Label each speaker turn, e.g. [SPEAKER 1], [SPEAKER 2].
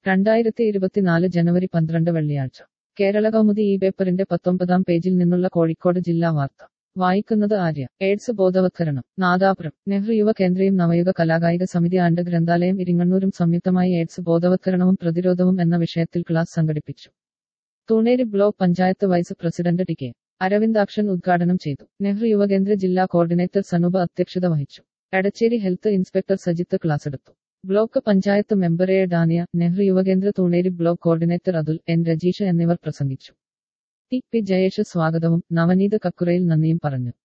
[SPEAKER 1] രണ്ടായിരത്തി ഇരുപത്തിനാല് ജനുവരി പന്ത്രണ്ട് വെള്ളിയാഴ്ച കേരള കൗമുദി ഈ പേപ്പറിന്റെ പത്തൊമ്പതാം പേജിൽ നിന്നുള്ള കോഴിക്കോട് ജില്ലാ വാർത്ത വായിക്കുന്നത് ആര്യ എയ്ഡ്സ് ബോധവത്കരണം നാദാപുരം നെഹ്റു യുവ കേന്ദ്രയും നവയുഗ കലാകായിക സമിതി ആണ്ട് ഗ്രന്ഥാലയം ഇരിങ്ങണ്ണൂരും സംയുക്തമായി എയ്ഡ്സ് ബോധവത്കരണവും പ്രതിരോധവും എന്ന വിഷയത്തിൽ ക്ലാസ് സംഘടിപ്പിച്ചു Thuneri block panchayat vice president T K Aravindakshan ഉദ്ഘാടനം ചെയ്തു നെഹ്റു യുവകേന്ദ്ര ജില്ലാ കോർഡിനേറ്റർ സനൂപ അധ്യക്ഷത വഹിച്ചു Edachery health inspector Sajith class എടുത്തു block panchayat member A Dania Nehru Yuvakendra Thuneri block coordinator Athul N Rajeesh എന്നിവർ പ്രസംഗിച്ചു ടി പി ജയേഷ് സ്വാഗതവും നവനീത് കക്കുറയിൽ നന്ദിയും പറഞ്ഞു